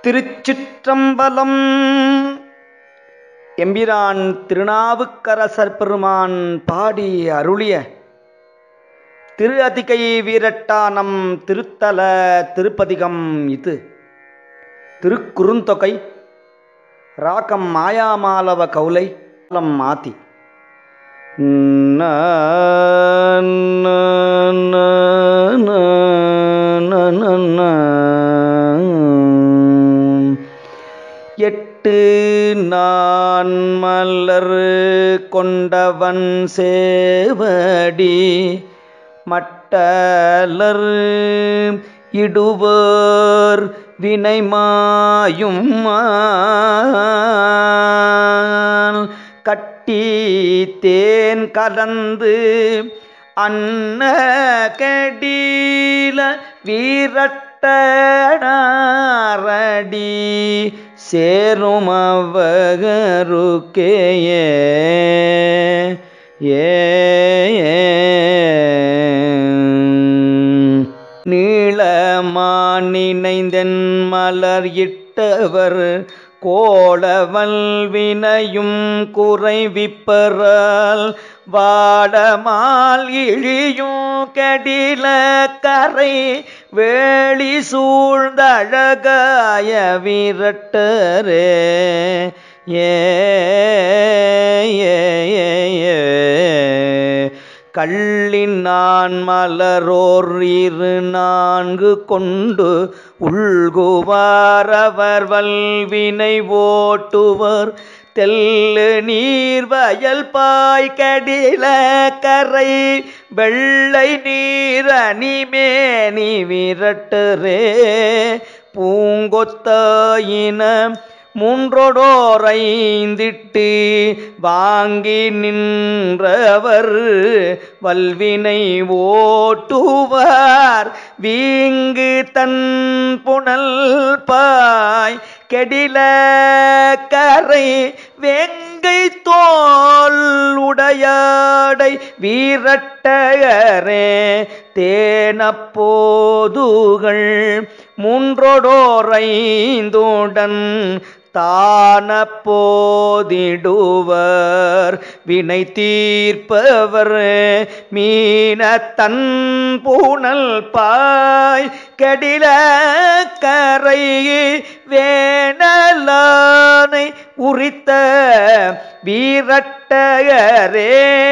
திருச்சிற்றம்பலம் எம்பிரான் திருநாவுக்கரசர் பெருமான் பாடி அருளிய திரு அதிகை வீரட்டானம் திருத்தல திருப்பதிகம் இது திருக்குறுந்தொகை ராகம் மாயாமாலவ கௌலை லம் மாத்தி எட்டு நான் மலர் கொண்டவன் சேவடி மட்டலர் இடுவர் வினைமாயும் கட்டி தேன் கலந்து அன்ன கடில வீரட்டடி சேரும் அவகருக்கேயே ஏ நீளமான் நினைந்தென் மலர் இட்டவர் கோளவல் வினையும் குறைவிப்பறால் வாடமால் இழியும் கடில கரை வேளி சூழ்ந்தழகாய விரட்டரே ஏ கள்ளின் நான் மலரோர் இரு நான்கு கொண்டு உள்குவாரவர் வல்வினை ஓட்டுவர் தெல்லு நீர் வயல் பாய் கடில கரை வெள்ளை நீர் அணிமேனி விரட்டுரே பூங்கொத்தாயின மூன்றொடோரைந்திட்டு வாங்கி நின்றவர் வல்வினை ஓட்டுவார் வீங்கு தன் புனல் பாய் கெடில கரை வெங்கை தோல் உடையாடை வீரட்டகரே தேனப்போதுகள் மூன்றொடோரைந்துடன் தான போதிடுவர் வினை தீர்ப்பவர் மீன தன் பூனல் பாய் கடில கரை வேணலானை உரித்த வீரட்டகரே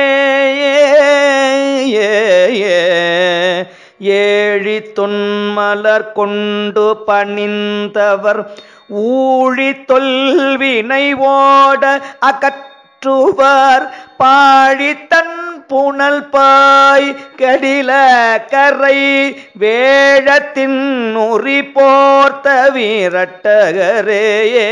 ஏழி தொன்மலர் கொண்டு பணிந்தவர் ஊழி தொல்வினை ஓட அகற்றுவார் பாழி தன் புனல் பாய் கடில கரை வேழத்தின் உரி போர்த்த வீரட்டகரே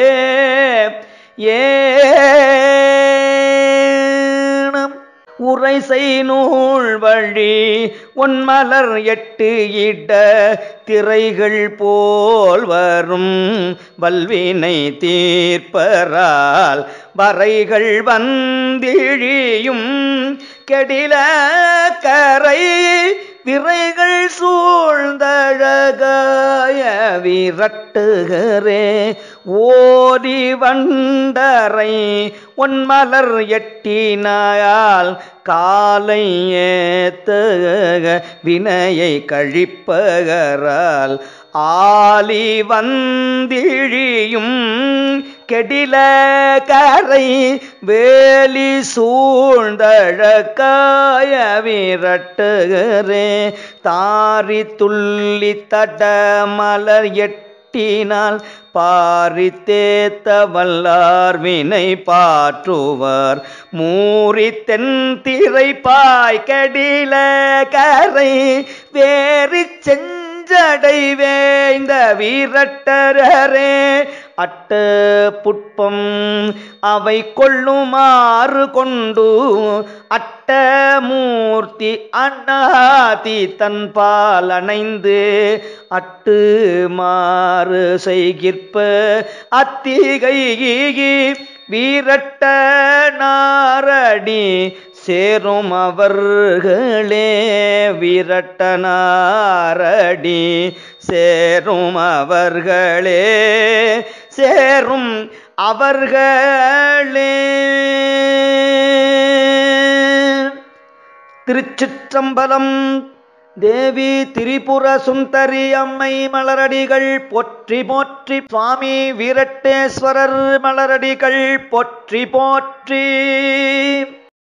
ஏனம் உரை நூல் வழி ஒன்மலர் எட்டு இட திரைகள் போல் வரும் வல்வினை தீர்ப்பரால் வரைகள் வந்திழியும் கெடில கரை விரைகள் சூழ்ந்தழகாய விரட்டுகிறே ஓடி வண்டரை ஒன்மலர் எட்டினாயால் காலை ஏத்தக வினையை கழிப்பகரால் ஆலி வந்திழியும் கெடில கரை வேலி சூழ்ந்தழக்காய விரட்டுகிறே தாரி துள்ளி தட மலர் எட்டினால் பாரித்தேத்த வல்லார் வினை பாற்றுவார் மூரி தென் திரை பாய் கடில கரை வேறு செஞ்சடை வேய்ந்த வீரட்டரே அட்ட புட்பம் அவை கொள்ளுமாறு கொண்டு அட்டமூர்த்தி அண்ணாதி தன் பால் அணைந்து அட்டு மாறு செய்கிற்ப அத்திகை வீரட்ட நாரடி சேரும் அவர்களே விரட்டனாரடி சேரும் அவர்களே சேரும் அவர்களே திருச்சிற்றம்பலம் தேவி திரிபுர சுந்தரி அம்மை மலரடிகள் போற்றி போற்றி சுவாமி வீரட்டேஸ்வரர் மலரடிகள் போற்றி போற்றி